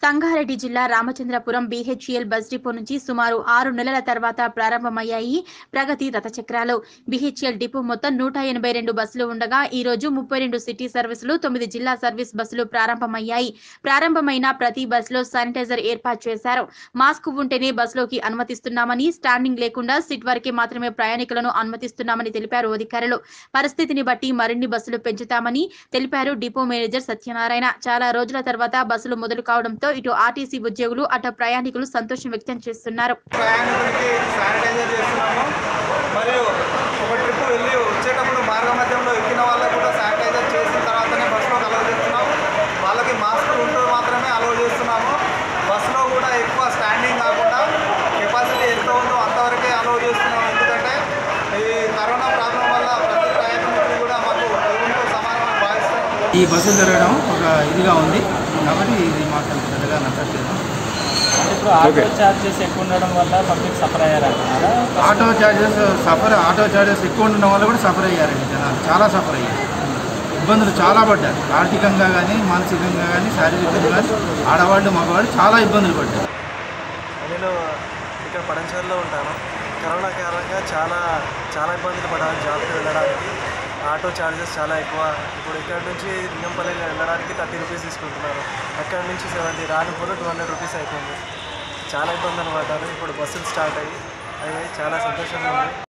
సంగారెడ్డి జిల్లా Ramachandrapuram BHL bus depot నుంచి సుమారు ఆరు నెలల తర్వాత ప్రారంభమయ్యాయి ప్రగతి రథచక్రాలు బీహెచ్ఎల్ డిపో మొత్తం నూట ఎనభై రెండు బస్సులు ఉండగా ఈ రోజు ముప్పై రెండు సిటీ సర్వీసులు తొమ్మిది జిల్లా సర్వీస్ బస్సులు ప్రారంభమయ్యాయి ప్రారంభమైన ప్రతి బస్సులో శానిటైజర్ ఏర్పాటు చేశారు మాస్క్ ఉంటేనే బస్సులోకి అనుమతిస్తున్నామని స్టాండింగ్ లేకుండా సిట్ వరకే మాత్రమే ప్రయాణికులను అనుమతిస్తున్నామని తెలిపారు అధికారులు పరిస్థితిని బట్టి మరిన్ని బస్సులు పెంచుతామని తెలిపారు డిపో మేనేజర్ సత్యనారాయణ చాలా రోజుల తర్వాత బస్సులు మొదలు కావడంతో ఇటు ఆర్టీసీ ఉద్యోగులు అటు ప్రయాణికులు సంతోషం వ్యక్తం చేస్తున్నారు ప్రయాణికులకి శానిటైజర్ చేస్తున్నాము మరియు ఒక ట్రిప్ వెళ్ళి వచ్చేటప్పుడు మార్గ మధ్యంలో ఎక్కిన వాళ్ళకి కూడా శానిటైజర్ చేసిన తర్వాతనే బస్సులోకి అలౌ చేస్తున్నాము వాళ్ళకి మాస్క్ ఉంటూ మాత్రమే అలౌ చేస్తున్నాము బస్సులో కూడా ఎక్కువ స్టాండింగ్ కాకుండా కెపాసిటీ ఎంత ఉందో అంతవరకే అలౌ చేస్తున్నాము ఎందుకంటే ఈ కరోనా ప్రాబ్లం వల్ల ప్రతి ప్రయాణికుడికి కూడా మాకు దేవునితో సమానమని భావిస్తున్నాము ఈ బస్సులు తిరగడం ఒక ఇదిగా ఉంది కాబట్టి ఇది మాకు అంత పెద్దగా నచ్చట్లేదు ఇప్పుడు ఆటో ఛార్జెస్ ఎక్కువ ఉండడం వల్ల పబ్లిక్ సఫర్ అయ్యారంటున్నారా auto charges suffer auto charges ఎక్కువ ఉండడం వల్ల కూడా సఫర్ అయ్యారండి జనాలు చాలా సఫర్ అయ్యారు ఇబ్బందులు చాలా పడ్డారు ఆర్థికంగా కానీ మానసికంగా కానీ శారీరకంగా కానీ ఆడవాళ్ళు మగవాళ్ళు చాలా ఇబ్బందులు పడ్డారు నేను ఇక్కడ పడంచర్లో ఉంటాను కరోనా కారణంగా చాలా చాలా ఇబ్బందులు పడాలి జాబ్కి వెళ్ళడానికి ఆటో ఛార్జెస్ చాలా ఎక్కువ ఇప్పుడు ఇక్కడ నుంచి నింగంపల్లి వెళ్ళడానికి థర్టీ రూపీస్ తీసుకుంటున్నారు అక్కడ నుంచి సెవెంటీ రానుపోతే టూ హండ్రెడ్ రూపీస్ అయిపోయింది చాలా ఇబ్బందులు పడ్డాను ఇప్పుడు బస్సులు స్టార్ట్ అయ్యి అయ్యాయి చాలా సంతోషంగా ఉంది